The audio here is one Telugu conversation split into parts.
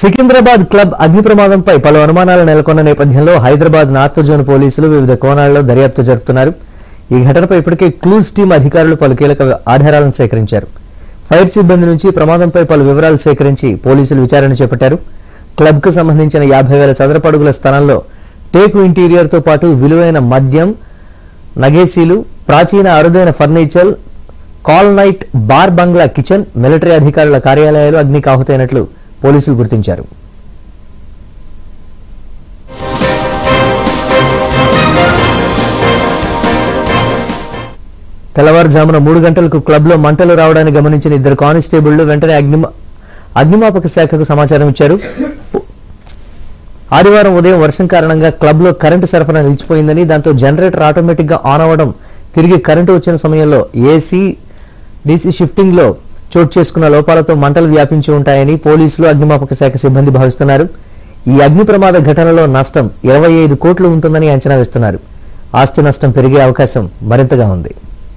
సికింద్రాబాద్ క్లబ్ అగ్ని ప్రమాదంపై పలు అనుమానాలు నెలకొన్న నేపథ్యంలో హైదరాబాద్ నార్త్ జోన్ పోలీసులు వివిధ కోణాల్లో దర్యాప్తు జరుపుతున్నారు ఈ ఘటనపై ఇప్పటికే క్లూస్ టీం అధికారులు పలు కీలక ఆధారాలను సేకరించారు ఫైర్ సిబ్బంది నుంచి ప్రమాదంపై పలు వివరాలు సేకరించి పోలీసులు విచారణ చేపట్టారు క్లబ్కు సంబంధించిన యాభై వేల చదరపడుగుల స్థలంలో టేకు ఇంటీరియర్తో పాటు విలువైన మద్యం నగేసీలు ప్రాచీన అరుదైన ఫర్నిచర్ కాల్ నైట్ బార్ బంగ్లా కిచెన్ మిలిటరీ అధికారుల కార్యాలయాలు అగ్నికి ఆహుతైనట్లు పోలీసులు గుర్తించారు తెల్లవారుజామున మూడు గంటలకు క్లబ్లో మంటలు రావడాన్ని గమనించిన ఇద్దరు కానిస్టేబుళ్లు వెంటనే అగ్ని అగ్నిమాపక శాఖకు సమాచారం ఇచ్చారు ఆదివారం ఉదయం వర్షం కారణంగా క్లబ్లో కరెంటు సరఫరా నిలిచిపోయిందని దాంతో జనరేటర్ ఆటోమేటిక్గా ఆన్ అవ్వడం తిరిగి కరెంటు వచ్చిన సమయంలో ఏసీ డీసీ షిఫ్టింగ్లో చోటు చేసుకున్న లోపాలతో మంటలు వ్యాపించి ఉంటాయని పోలీసులు అగ్నిమాపక శాఖ సిబ్బంది భావిస్తున్నారు ఈ అగ్ని ప్రమాద ఘటనలో నష్టం ఇరవై ఐదు కోట్లు ఉంటుందని అంచనా వేస్తున్నారు ఆస్తి నష్టం పెరిగే అవకాశం మరింతగా ఉంది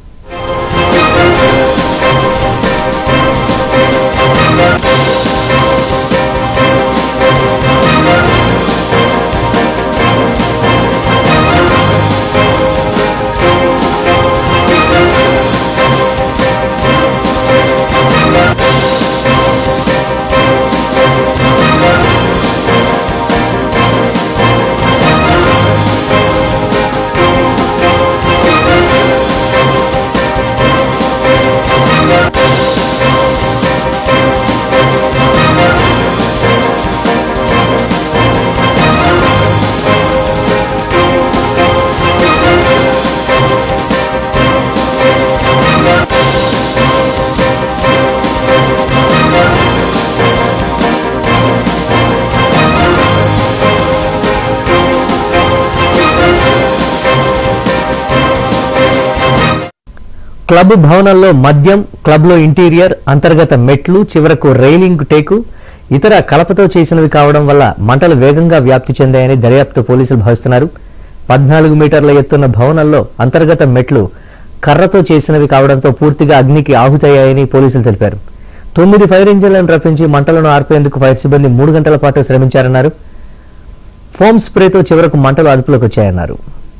క్లబ్ భవనంలో మద్యం క్లబ్లో ఇంటీరియర్ అంతర్గత మెట్లు చివరకు రైలింగ్ టేకు ఇతర కలపతో చేసినవి కావడం వల్ల మంటలు వేగంగా వ్యాప్తి చెందాయని దర్యాప్తు పోలీసులు భావిస్తున్నారు పద్నాలుగు మీటర్ల ఎత్తున్న భవనంలో అంతర్గత మెట్లు కర్రతో చేసినవి కావడంతో పూర్తిగా అగ్నికి ఆహుతయ్యాయని పోలీసులు తెలిపారు తొమ్మిది ఫైర్ ఇంజిన్లను రప్పించి మంటలను ఆర్పేందుకు ఫైర్ సిబ్బంది మూడు గంటల పాటు శ్రమించారన్నారు ఫోమ్ స్ప్రేతో చివరకు మంటలు అదుపులోకి వచ్చాయన్నారు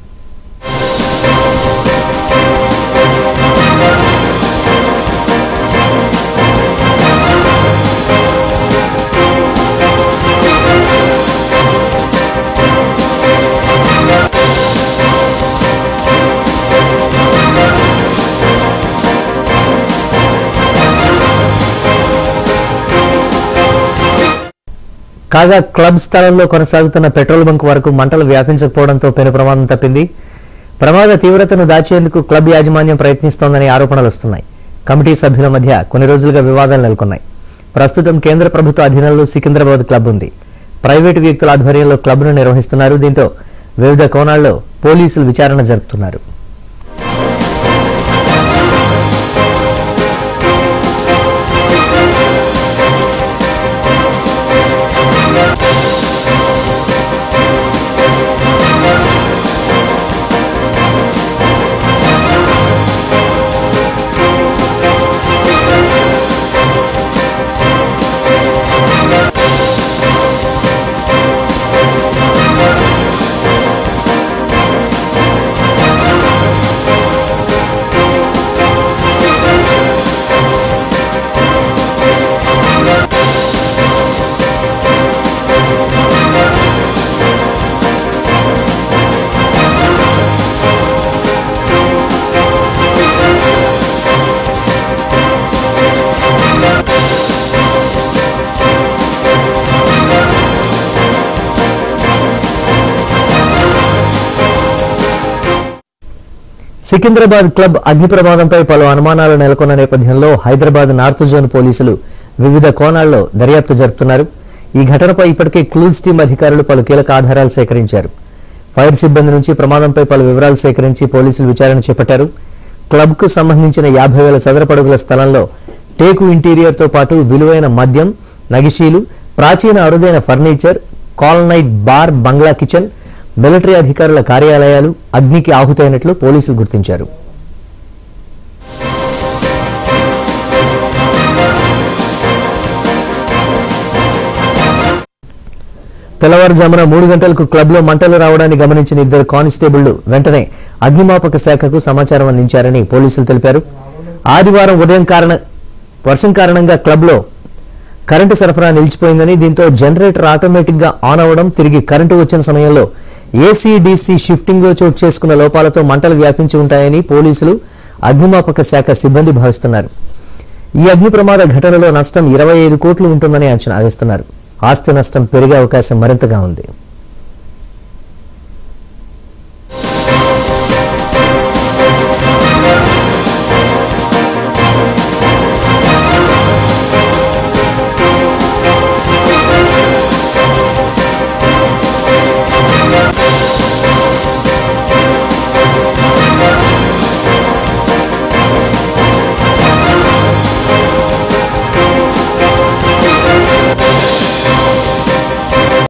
కాగా క్లబ్ స్థలంలో కొనసాగుతున్న పెట్రోల్ బంక్ వరకు మంటలు వ్యాపించకపోవడంతో పెను ప్రమాదం తప్పింది ప్రమాద తీవ్రతను దాచేందుకు క్లబ్ యాజమాన్యం ప్రయత్నిస్తోందని ఆరోపణలు వస్తున్నాయి కమిటీ సభ్యుల మధ్య కొన్ని రోజులుగా వివాదాలు నెలకొన్నాయి ప్రస్తుతం కేంద్ర ప్రభుత్వ అధీనంలో సికింద్రాబాద్ క్లబ్ ఉంది ప్రైవేటు వ్యక్తుల ఆధ్వర్యంలో క్లబ్ను నిర్వహిస్తున్నారు దీంతో వివిధ కోణాల్లో పోలీసులు విచారణ జరుపుతున్నారు సికింద్రాబాద్ క్లబ్ అగ్ని ప్రమాదంపై పలు అనుమానాలు నెలకొన్న నేపథ్యంలో హైదరాబాద్ నార్త్ జోన్ పోలీసులు వివిధ కోణాల్లో దర్యాప్తు జరుపుతున్నారు ఈ ఘటనపై ఇప్పటికే క్లూజ్ టీం అధికారులు పలు కీలక ఆధారాలు సేకరించారు ఫైర్ సిబ్బంది నుంచి ప్రమాదంపై పలు వివరాలు సేకరించి పోలీసులు విచారణ చేపట్టారు క్లబ్కు సంబంధించిన యాభై వేల చదరపడుగుల స్థలంలో టేకు ఇంటీరియర్తో పాటు విలువైన మద్యం నగిషీలు ప్రాచీన అరుదైన ఫర్నిచర్ కాల్ నైట్ బార్ బంగ్లా కిచెన్ మిలిటరీ అధికారుల కార్యాలయాలు అగ్నికి ఆహుతైనట్లు పోలీసులు గుర్తించారు తెల్లవారుజామున మూడు గంటలకు క్లబ్లో మంటలు రావడాన్ని గమనించిన ఇద్దరు కానిస్టేబుళ్లు వెంటనే అగ్నిమాపక శాఖకు సమాచారం అందించారని పోలీసులు తెలిపారు ఆదివారం ఉదయం కారణ వర్షం కారణంగా క్లబ్లో కరెంటు సరఫరా నిలిచిపోయిందని దీంతో జనరేటర్ ఆటోమేటిక్ గా ఆన్ అవ్వడం తిరిగి కరెంటు వచ్చిన సమయంలో ఏసీ డీసీ షిఫ్టింగ్ లో చోటు చేసుకున్న లోపాలతో మంటలు వ్యాపించి ఉంటాయని పోలీసులు అగ్నిమాపక శాఖ సిబ్బంది భావిస్తున్నారు ఈ అగ్ని ప్రమాద ఘటనలో నష్టం ఇరవై ఐదు కోట్లు ఉంటుందని అంచనా వేస్తున్నారు ఆస్తి నష్టం పెరిగే అవకాశం మరింతగా ఉంది